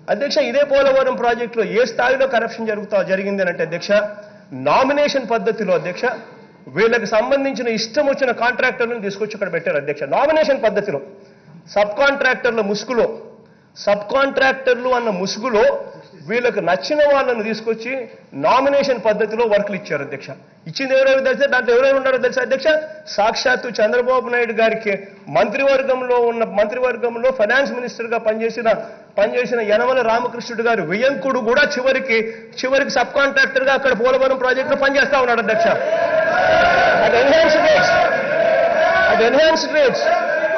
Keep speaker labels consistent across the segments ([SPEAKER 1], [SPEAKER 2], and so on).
[SPEAKER 1] అధ్యక్ష ఇదే పోలవరం ప్రాజెక్టులో ఏ స్థాయిలో కరప్షన్ జరుగుతా జరిగింది అని అంటే అధ్యక్ష నామినేషన్ పద్ధతిలో అధ్యక్ష వీళ్ళకి సంబంధించిన ఇష్టం వచ్చిన కాంట్రాక్టర్లను తీసుకొచ్చి ఇక్కడ పెట్టారు అధ్యక్ష నామినేషన్ పద్ధతిలో సబ్ కాంట్రాక్టర్ల ముసుగులో సబ్ కాంట్రాక్టర్లు అన్న ముసుగులో వీళ్ళకి నచ్చిన వాళ్ళని తీసుకొచ్చి నామినేషన్ పద్ధతిలో వర్కులు ఇచ్చారు అధ్యక్ష ఇచ్చింది ఎవరెవరు తెలుసా దాంట్లో ఎవరెవరు ఉన్నారో తెలుసా అధ్యక్ష సాక్షాత్తు చంద్రబాబు నాయుడు గారికి మంత్రివర్గంలో ఉన్న మంత్రివర్గంలో ఫైనాన్స్ మినిస్టర్ గా పనిచేసిన పనిచేసిన యనమల రామకృష్ణుడు గారు వియంకుడు కూడా చివరికి చివరికి సబ్ కాంట్రాక్టర్ గా అక్కడ పోలవరం ప్రాజెక్టులో పనిచేస్తా ఉన్నాడు అధ్యక్ష అది ఎన్హాన్స్డ్ రేట్స్ అది enhanced rates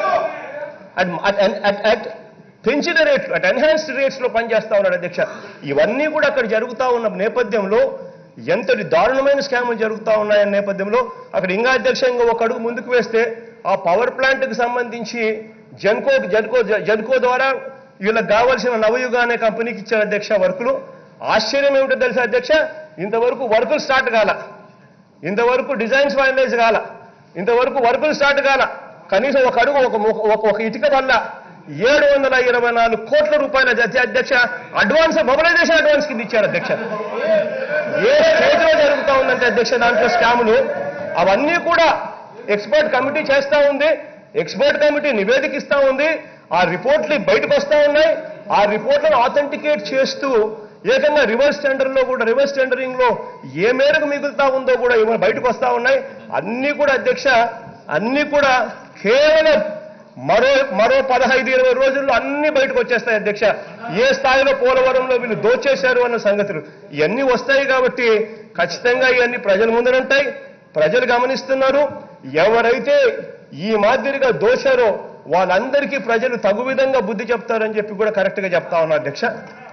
[SPEAKER 1] at at- at- at పెంచిన రేట్లు అట్ ఎన్హాన్స్డ్ రేట్స్ లో పనిచేస్తా ఉన్నాడు అధ్యక్ష ఇవన్నీ కూడా అక్కడ జరుగుతా ఉన్న నేపథ్యంలో ఎంతటి దారుణమైన స్కాములు జరుగుతా ఉన్నాయన్న నేపథ్యంలో అక్కడ ఇంకా అధ్యక్ష ఇంకా ఒక అడుగు ముందుకు వేస్తే ఆ పవర్ ప్లాంట్ కి సంబంధించి జన్కో జన్కో జన్కో ద్వారా వీళ్ళకి కావాల్సిన నవయుగ అనే కంపెనీకి ఇచ్చారు అధ్యక్ష వర్కులు ఆశ్చర్యం ఏమిటో తెలుసా అధ్యక్ష ఇంతవరకు వర్కులు స్టార్ట్ కాల ఇంతవరకు డిజైన్స్ ఫైనలైజ్ కాల ఇంతవరకు వర్కులు స్టార్ట్ కాల కనీసం ఒక అడుగు ఒక ఒక- ఒక ఇటుక వల్ల ఏడు వందల ఇరవై నాలుగు కోట్ల రూపాయల జత- అధ్యక్ష అడ్వాన్స్ మొబిలైజేషన్ అడ్వాన్స్ కింద ఇచ్చారు అధ్యక్ష ఏ స్టేజ్లో జరుగుతా ఉందంటే అధ్యక్ష దాంట్లో స్కాములు అవన్నీ కూడా ఎక్స్పర్ట్ కమిటీ చేస్తా ఉంది ఎక్స్పర్ట్ కమిటీ నివేదిక ఇస్తా ఉంది ఆ రిపోర్ట్లు బయటకు వస్తా ఉన్నాయి ఆ రిపోర్ట్లను ఆథెంటికేట్ చేస్తూ ఏకంగా రివర్స్ టెండర్ లో కూడా రివర్స్ టెండరింగ్ లో ఏ మేరకు మిగులుతా ఉందో కూడా ఇవాళ బయటకు వస్తా ఉన్నాయి అన్ని కూడా అధ్యక్ష అన్ని కూడా కేవలం మరో మరో పదహైదు ఇరవై రోజుల్లో అన్ని బయటకు వచ్చేస్తాయి అధ్యక్ష ఏ స్థాయిలో పోలవరంలో వీళ్ళు దోచేశారు అన్న సంగతులు ఇవన్నీ వస్తాయి కాబట్టి ఖచ్చితంగా ఇవన్నీ ప్రజల ముందరుంటాయి ప్రజలు గమనిస్తున్నారు ఎవరైతే ఈ మాదిరిగా దోశారో వాళ్ళందరికీ ప్రజలు తగు విధంగా బుద్ధి చెప్తారని చెప్పి కూడా కరెక్ట్ గా చెప్తా ఉన్నారు అధ్యక్ష